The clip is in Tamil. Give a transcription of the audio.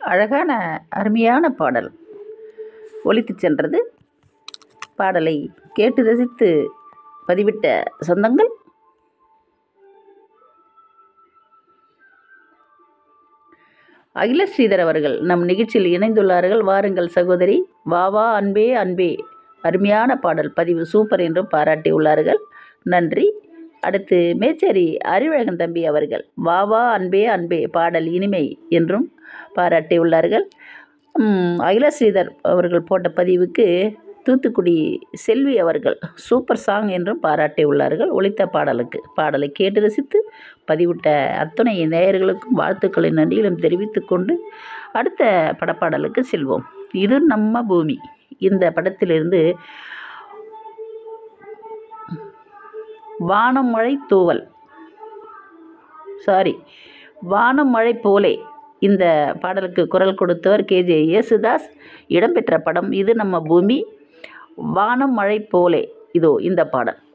அழகான அருமையான பாடல் ஒலித்துச் சென்றது பாடலை கேட்டு ரசித்து பதிவிட்ட சொந்தங்கள் அகில ஸ்ரீதர் அவர்கள் நம் நிகழ்ச்சியில் இணைந்துள்ளார்கள் வாருங்கள் சகோதரி வா வா அன்பே அன்பே அருமையான பாடல் பதிவு சூப்பர் என்றும் பாராட்டியுள்ளார்கள் நன்றி அடுத்து மேச்சேரி அறிவழகன் தம்பி அவர்கள் வா வா அன்பே அன்பே பாடல் இனிமை என்றும் பாராட்டியுள்ளார்கள் ம், அகில ஸ்ரீதர் அவர்கள் போட்ட பதிவுக்கு தூத்துக்குடி செல்வி அவர்கள் சூப்பர் சாங் என்றும் பாராட்டியுள்ளார்கள் ஒலித்த பாடலுக்கு பாடலை கேட்டு ரசித்து பதிவிட்ட அத்துணை நேயர்களுக்கும் வாழ்த்துக்களை நன்றிகளும் தெரிவித்துக் கொண்டு அடுத்த படப்பாடலுக்கு செல்வோம் இது நம்ம பூமி இந்த படத்திலிருந்து வானம் மழை தூவல் சாரி வானம் மழை போலே இந்த பாடலுக்கு குரல் கொடுத்தவர் கேஜே யேசுதாஸ் இடம்பெற்ற படம் இது நம்ம பூமி வானம் மழை போலே இதோ இந்த பாடல்